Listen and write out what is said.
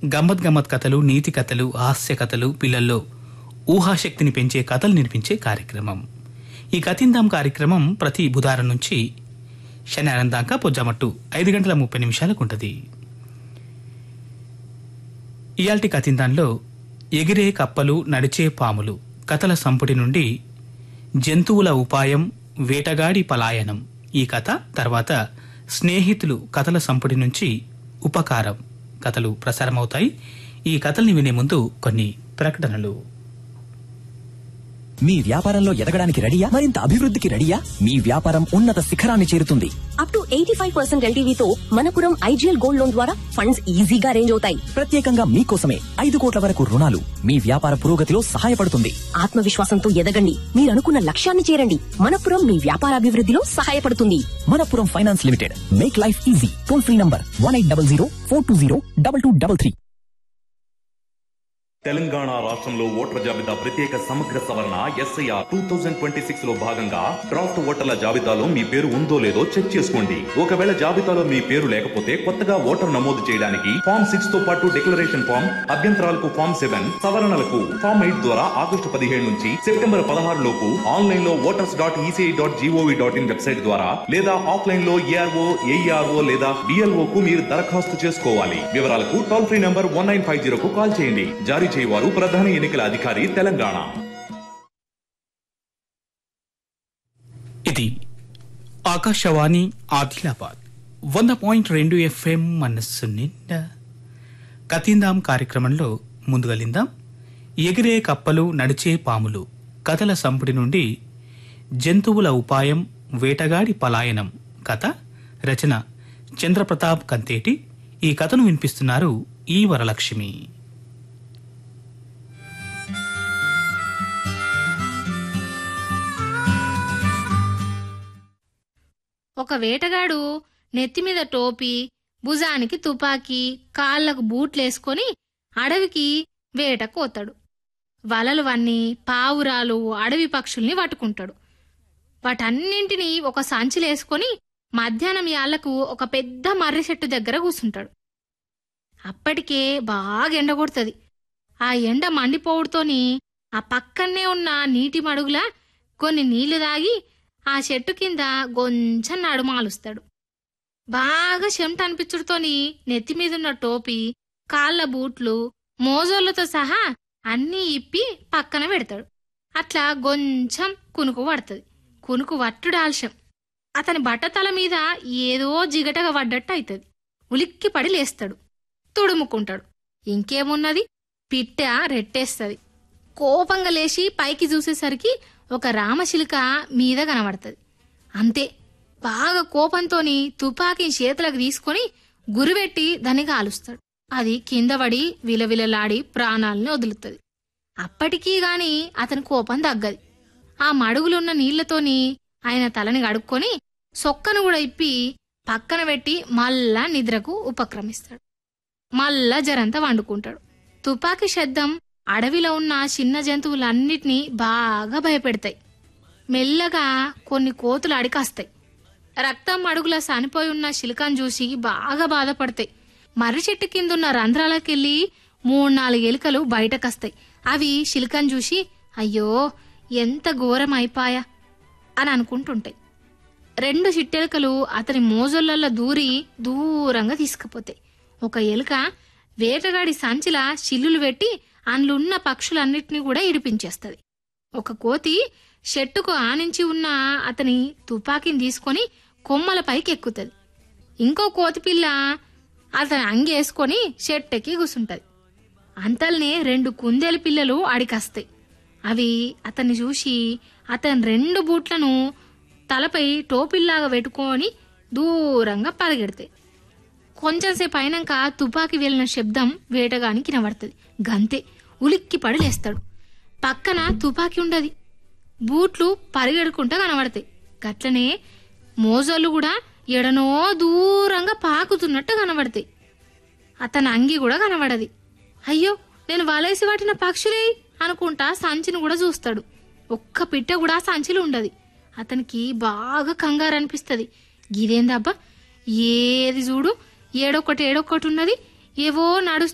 గమ్మత్ గమ్మత్ కథలు నీతి కథలు హాస్య కథలు పిల్లల్లో ఊహాశక్తిని పెంచే కథలు నిర్మించే కార్యక్రమం ఈ కథిందాం కార్యక్రమం ప్రతి బుధవారం నుంచి శనివారం దాకా పొజ్జామట్టు ఐదు గంటల ముప్పై నిమిషాలకు ఉంటుంది ఇయాల్టి కథిందాంలో ఎగిరే కప్పలు నడిచే పాములు కథల సంపుటి నుండి జంతువుల ఉపాయం వేటగాడి పలాయనం ఈ కథ తర్వాత స్నేహితులు కథల సంపుటి నుంచి ఉపకారం కథలు ప్రసారమవుతాయి ఈ కథల్ని వినే ముందు కొన్ని ప్రకటనలు మీ వ్యాపారంలో ఎదగడానికి రెడీయా మరింత అభివృద్ధికి రెడీయా మీ వ్యాపారం ఉన్నత శిఖరాన్ని చేరుతుంది up to eighty five percent ఎల్టీవీతో మనపురం ఐజీఎల్ గోల్డ్ లోన్ ద్వారా ఫండ్స్ ఈజీగా అరేంజ్ అవుతాయి ప్రత్యేకంగా మీకోసమే ఐదు కోట్ల వరకు రుణాలు మీ వ్యాపార పురోగతిలో సహాయపడుతుంది ఆత్మవిశ్వాసంతో ఎదగండి మీరు అనుకున్న లక్ష్యాన్ని చేరండి మనపురం మీ వ్యాపార అభివృద్ధిలో సహాయపడుతుంది Manappuram finance limited make life easy toll free number one eight double zero four two zero double two double three Telangana రాష్ట్రంలో ఓటర్ల జాబితా ప్రత్యేక సమగ్ర సవరణ SIR two thousand twenty six లో భాగంగా డ్రాఫ్ట్ ఓటర్ల జాబితాలో మీ పేరు ఉందో లేదో చెక్ చేసుకోండి ఒకవేళ జాబితాలో మీ పేరు లేకపోతే కొత్తగా ఓటర్ నమోదు చేయడానికి ఫామ్ సిక్స్ తో పాటు డిక్లరేషన్ ఫామ్ అభ్యంతరాలకు ఫామ్ సెవెన్ సవరణలకు ఫామ్ ఎయిట్ ద్వారా ఆగస్టు పదిహేడు నుంచి సెప్టెంబర్ పదహారు లోపు ఆన్లైన్ లో voters dot ECI dot GOV dot in website ద్వారా లేదా ఆఫ్లైన్ లో ఏఆర్ఓ ఏఈఆర్ఓ లేదా డిఎల్ఓ కు మీరు దరఖాస్తు చేసుకోవాలి వివరాలకు toll free number one nine five జీరోకు కాల్ చేయండి జారీ చేయవారు ప్రధాన ఎన్నికల అధికారి తెలంగాణ ఇది ఆకాశవాణి ఆదిలాబాద్ వంద పాయింట్ రెండు ఎఫ్ఎం మనస్సు నిండా కతిందాం కార్యక్రమంలో ముందుగలిందాం ఎగిరే కప్పలు నడిచే పాములు కథల సంపుటి నుండి జంతువుల ఉపాయం వేటగాడి పలాయనం కథ రచన చంద్రప్రతాప్ కంతేటి ఈ కథను వినిపిస్తున్నారు ఈ వరలక్ష్మి ఒక వేటగాడు నెత్తిమీద టోపీ భుజానికి తుపాకీ కాళ్లకు బూట్లేసుకొని అడవికి వేట కోతాడు వలలు వన్ని పావురాలు అడవి పక్షుల్ని పట్టుకుంటాడు వాటన్నింటినీ ఒక సంచిలేసుకొని మధ్యాహ్నం యాళ్లకు ఒక పెద్ద మర్రి చెట్టు దగ్గర కూసుంటాడు అప్పటికే బాగా ఎండ కొడుతుంది ఆ ఎండ మండిపోవుడుతోని ఆ పక్కనే ఉన్న నీటి మడుగులా కొన్ని నీళ్లు దాగి ఆ చెట్టు కింద కొంచెం నడుమాలుస్తాడు బాగా చెమట అనిపించుడుతోని నెత్తి మీదున్న టోపీ కాళ్ళ బూట్లు మోజోళ్లతో సహా అన్నీ ఇప్పి పక్కన పెడతాడు అట్లా కొంచెం కునుకు పడుతుంది కునుకు వట్టుడు ఆలస్యం అతని బట్టతల మీద ఏదో జిగటగా పడ్డట్టు అవుతుంది ఉలిక్కి పడి లేస్తాడు తుడుముకుంటాడు ఇంకేమున్నది పిట్ట రెట్టేస్తుంది కోపంగా లేచి పైకి చూసేసరికి ఒక రామశిలిక మీద కనబడుతుంది అంతే బాగా కోపంతోని తుపాకీ చేతులకు తీసుకొని గురిపెట్టి దాన్ని కాలుస్తాడు అది కింద పడి విలవిలలాడి ప్రాణాలని వదులుతుంది అప్పటికీ గాని అతని కోపం తగ్గది ఆ మడుగులున్న నీళ్లతోని ఆయన తలని గడుక్కొని సొక్కను కూడా ఇప్పి పక్కన పెట్టి మళ్ళా నిద్రకు ఉపక్రమిస్తాడు మళ్ళా జరంతా వండుకుంటాడు తుపాకీ శబ్దం అడవిలో ఉన్న చిన్న జంతువులన్నిటినీ బాగా భయపెడతాయి మెల్లగా కొన్ని కోతులు అడికాస్తాయి రక్తం అడుగుల చనిపోయి ఉన్న శిలికను చూసి బాగా బాధపడతాయి మర్రి చెట్టు కిందున్న రంధ్రాలకెళ్ళి మూడు నాలుగు ఎలుకలు బయటకొస్తాయి అవి శిలికను చూసి అయ్యో ఎంత ఘోరం అయిపాయా అని అనుకుంటుంటాయి రెండు చిట్టెలుకలు అతని మోజులలో దూరి దూరంగా తీసుకుపోతాయి ఒక ఎలుక వేటగాడి సంచిలా చిల్లులు పెట్టి అందులున్న పక్షులన్నిటినీ కూడా ఇడిపించేస్తుంది ఒక కోతి చెట్టుకు ఆనించి ఉన్న అతని తుపాకీని తీసుకొని కొమ్మల పైకి ఎక్కుతుంది ఇంకో కోతి పిల్ల అతని అంగేసుకొని చెట్టెక్కి కూసుంటది అంతల్నే రెండు కుందేలు పిల్లలు అడికస్తాయి అవి అతన్ని చూసి అతని రెండు బూట్లను తలపై టోపిల్లాగా పెట్టుకొని దూరంగా పరిగెడతాయి కొంచెంసేపు అయినాక తుపాకీ వెళ్ళిన శబ్దం వేటగానికి వినబడుతుంది గంతే ఉలిక్కి పడి లేస్తాడు పక్కన తుపాకీ ఉండదు బూట్లు పరిగెడుకుంటా కనబడతాయి గట్లనే మోజోళ్ళు కూడా ఎడనో దూరంగా పాకుతున్నట్టు కనబడతాయి అతని అంగి కూడా కనబడది అయ్యో నేను వలేసి వాటిన పక్షులే అనుకుంటా సంచిని కూడా చూస్తాడు ఒక్క పిట్ట కూడా ఆ సంచిలో ఉండదు అతనికి బాగా కంగారు అనిపిస్తుంది గిదేందబ్బా ఏది చూడు ఏడొక్కటి ఏడొక్కటి ఉన్నది ఏవో నడుస్తూ